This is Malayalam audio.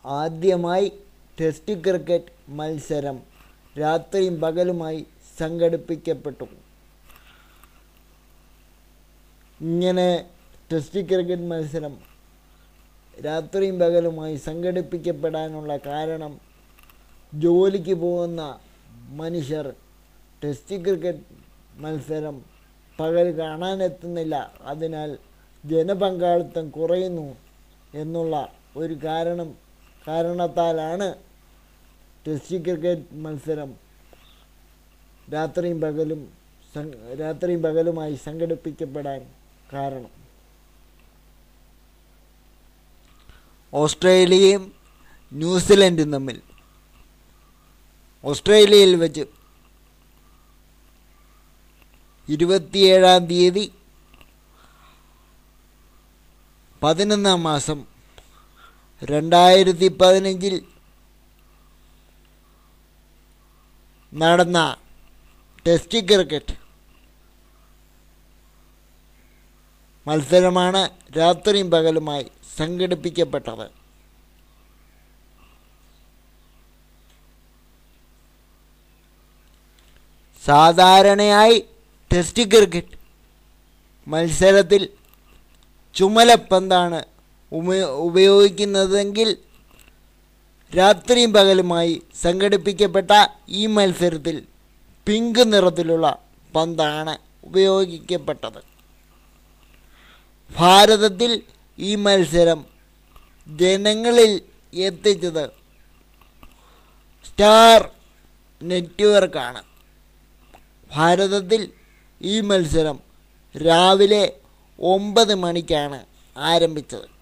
ആദ്യമായി ടെസ്റ്റ് ക്രിക്കറ്റ് മത്സരം രാത്രിയും പകലുമായി സംഘടിപ്പിക്കപ്പെട്ടു ഇങ്ങനെ ടെസ്റ്റ് ക്രിക്കറ്റ് മത്സരം രാത്രിയും പകലുമായി സംഘടിപ്പിക്കപ്പെടാനുള്ള കാരണം ജോലിക്ക് പോകുന്ന മനുഷ്യർ ടെസ്റ്റ് ക്രിക്കറ്റ് മത്സരം പകൽ കാണാനെത്തുന്നില്ല അതിനാൽ ജനപങ്കാളിത്തം കുറയുന്നു എന്നുള്ള ഒരു കാരണം കാരണത്താലാണ് ടെസ്റ്റ് ക്രിക്കറ്റ് മത്സരം രാത്രിയും പകലും സം- രാത്രിയും പകലുമായി സംഘടിപ്പിക്കപ്പെടാൻ കാരണം ഓസ്ട്രേലിയയും ന്യൂസിലൻഡും തമ്മിൽ ഓസ്ട്രേലിയയിൽ വെച്ച് ഇരുപത്തിയേഴാം തീയതി പതിനൊന്നാം മാസം രണ്ടായിരത്തി പതിനഞ്ചിൽ നടന്ന ടെസ്റ്റ് ക്രിക്കറ്റ് മത്സരമാണ് രാത്രിയും പകലുമായി സംഘടിപ്പിക്കപ്പെട്ടത് സാധാരണയായി ടെസ്റ്റ് ക്രിക്കറ്റ് മത്സരത്തിൽ ചുമലപ്പന്താണ് ഉപ- ഉപയോഗിക്കുന്നതെങ്കിൽ രാത്രിയും പകലുമായി സംഘടിപ്പിക്കപ്പെട്ട ഈ മത്സരത്തിൽ പിങ്ക് നിറത്തിലുള്ള പന്താണ് ഉപയോഗിക്കപ്പെട്ടത് ഭാരതത്തിൽ ഈ മത്സരം ജനങ്ങളിൽ എത്തിച്ചത് സ്റ്റാർ നെറ്റ്വർക്കാണ് ഭാരതത്തിൽ ഈ മത്സരം രാവിലെ ഒമ്പത് മണിക്കാണ് ആരംഭിച്ചത്